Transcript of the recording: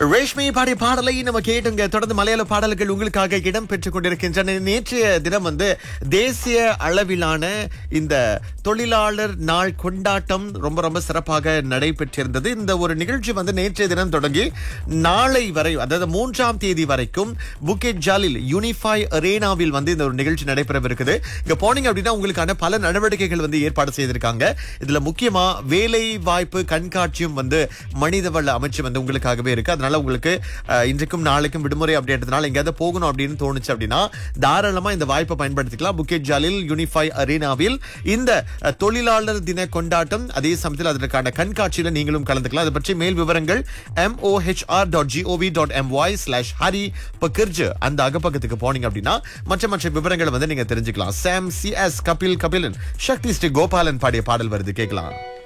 ரேஷ்மி பாடிய பாடலை நம்ம கேட்டுங்க தொடர்ந்து மலையாள பாடல்கள் உங்களுக்காக இடம் பெற்றுக் கொண்டிருக்கின்றன நேற்றைய தினம் வந்து தேசிய அளவிலான இந்த தொழிலாளர் நாள் கொண்டாட்டம் ரொம்ப ரொம்ப சிறப்பாக நடைபெற்றிருந்தது இந்த ஒரு நிகழ்ச்சி வந்து நேற்றைய தினம் தொடங்கி நாளை வரை அதாவது மூன்றாம் தேதி வரைக்கும் புக்கெட் ஜாலில் யூனிஃபை அரேனாவில் வந்து இந்த ஒரு நிகழ்ச்சி நடைபெறவிருக்குது இங்க போனீங்க அப்படின்னா உங்களுக்கான பல நடவடிக்கைகள் வந்து ஏற்பாடு செய்திருக்காங்க இதுல முக்கியமா வேலை வாய்ப்பு கண்காட்சியும் வந்து மனிதவள அமைச்சு வந்து உங்களுக்காகவே இருக்கு அதனால உங்களுக்கு அஹ், இன்றைக்கும் நாளைக்கும் விடுமுறை அப்படின்றதுனால எங்கேயாவது போகணும் அப்படின்னு தோணுச்சு அப்படின்னா தாராளமா இந்த வாய்ப்பை பயன்படுத்திக்கலாம் புக்கெட் ஜாலில் யூனிஃபை அரேனாவில் இந்த அஹ், தொழிலாளர் தின கொண்டாட்டம் அதே சமயத்தில் அதற்கான கண்காட்சியில நீங்களும் கலந்துக்கலாம் அதை பற்றி மேல் விவரங்கள் MOHR dot GOV dot MY slash ஹரி பகிர்ஜு அந்த அகப்பக்கத்துக்கு போனீங்க அப்படின்னா மற்ற மற்ற விவரங்களை வந்து நீங்க தெரிஞ்சுக்கலாம் Sam C S Kapil Kabilan Shakthi Sri Gopalan பாடிய பாடல் வருது கேட்கலாம்